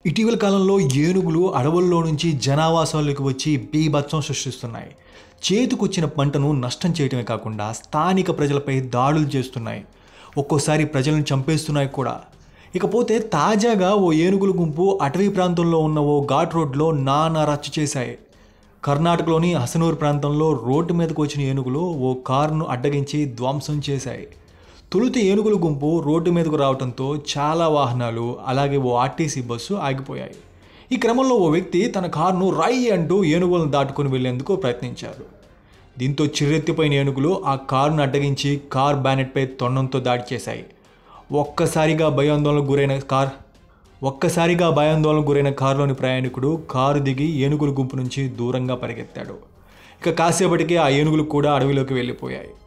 ఇటీవల కాలంలో ఏనుగులు అడవుల్లో నుంచి జనావాసాల్లోకి వచ్చి బీభత్సం సృష్టిస్తున్నాయి చేతికొచ్చిన పంటను నష్టం చేయటమే కాకుండా స్థానిక ప్రజలపై దాడులు చేస్తున్నాయి ఒక్కోసారి ప్రజలను చంపేస్తున్నాయి కూడా ఇకపోతే తాజాగా ఓ ఏనుగుల గుంపు అటవీ ప్రాంతంలో ఉన్న ఓ ఘాట్ రోడ్లో నానా రచ్చ చేశాయి కర్ణాటకలోని హసనూర్ ప్రాంతంలో రోడ్డు మీదకు వచ్చిన ఏనుగులు ఓ కారును అడ్డగించి ధ్వంసం చేశాయి తొలుత ఏనుగుల గుంపు రోడ్డు మీదకు రావడంతో చాలా వాహనాలు అలాగే ఓ ఆర్టీసీ బస్సు ఆగిపోయాయి ఈ క్రమంలో ఓ వ్యక్తి తన కారును రై అంటూ ఏనుగులను దాటుకుని వెళ్లేందుకు ప్రయత్నించారు దీంతో చిర్రెత్తిపోయిన ఏనుగులు ఆ కారును అడ్డగించి కార్ బ్యానెట్పై తొండంతో దాడి చేశాయి ఒక్కసారిగా భయాందోళనకు గురైన కార్ ఒక్కసారిగా భయాందోళనకు గురైన కారులోని ప్రయాణికుడు కారు దిగి ఏనుగుల గుంపు నుంచి దూరంగా పరిగెత్తాడు ఇక కాసేపటికే ఆ ఏనుగులు కూడా అడవిలోకి వెళ్ళిపోయాయి